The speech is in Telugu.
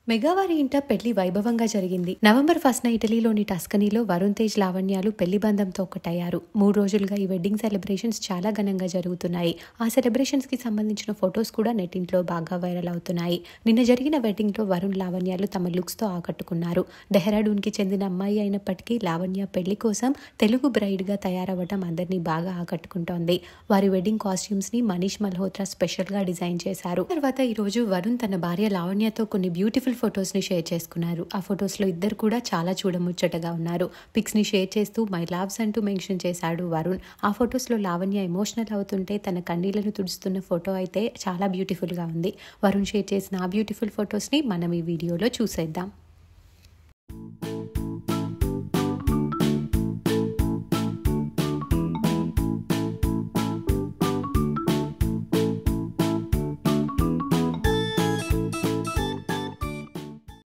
మెగావారి ఇంట పెళ్లి వైభవంగా జరిగింది నవంబర్ ఫస్ట్ న ఇటలీలోని టస్కనీలో వరుణ్ తేజ్ లావణ్యాలు పెళ్లి బంధంతో ఒకటయ్యారు మూడు రోజులుగా ఈ వెడ్డింగ్ సెలబ్రేషన్స్ చాలా ఘనంగా జరుగుతున్నాయి ఆ సెలబ్రేషన్స్ కి సంబంధించిన ఫొటోస్ కూడా నెట్టింట్లో బాగా వైరల్ అవుతున్నాయి నిన్న జరిగిన వెడ్డింగ్ లో వరుణ్ లావణ్యాలు తమ లుక్స్ తో ఆకట్టుకున్నారు డెహ్రాడూన్ కి చెందిన అమ్మాయి అయినప్పటికీ లావణ్య పెళ్లి కోసం తెలుగు బ్రైడ్ గా తయారవ్వడం అందరినీ బాగా ఆకట్టుకుంటోంది వారి వెడ్డింగ్ కాస్ట్యూమ్స్ ని మనీష్ మల్హోత్రా స్పెషల్ గా డిజైన్ చేశారు తర్వాత ఈ రోజు వరుణ్ తన భార్య లావణ్యతో కొన్ని బ్యూటిఫుల్ ఫొటోస్ ని షేర్ చేసుకున్నారు ఆ ఫొటోస్ లో ఇద్దరు కూడా చాలా చూడముచ్చటగా ఉన్నారు పిక్స్ ని షేర్ చేస్తూ మై లావ్స్ అంటూ మెన్షన్ చేశాడు వరుణ్ ఆ ఫొటోస్ లో లావణ్య ఎమోషనల్ అవుతుంటే తన కన్నీళ్లను తుడుస్తున్న ఫోటో అయితే చాలా బ్యూటిఫుల్ గా ఉంది వరుణ్ షేర్ చేసిన ఆ బ్యూటిఫుల్ ఫొటోస్ ని మనం ఈ వీడియోలో చూసేద్దాం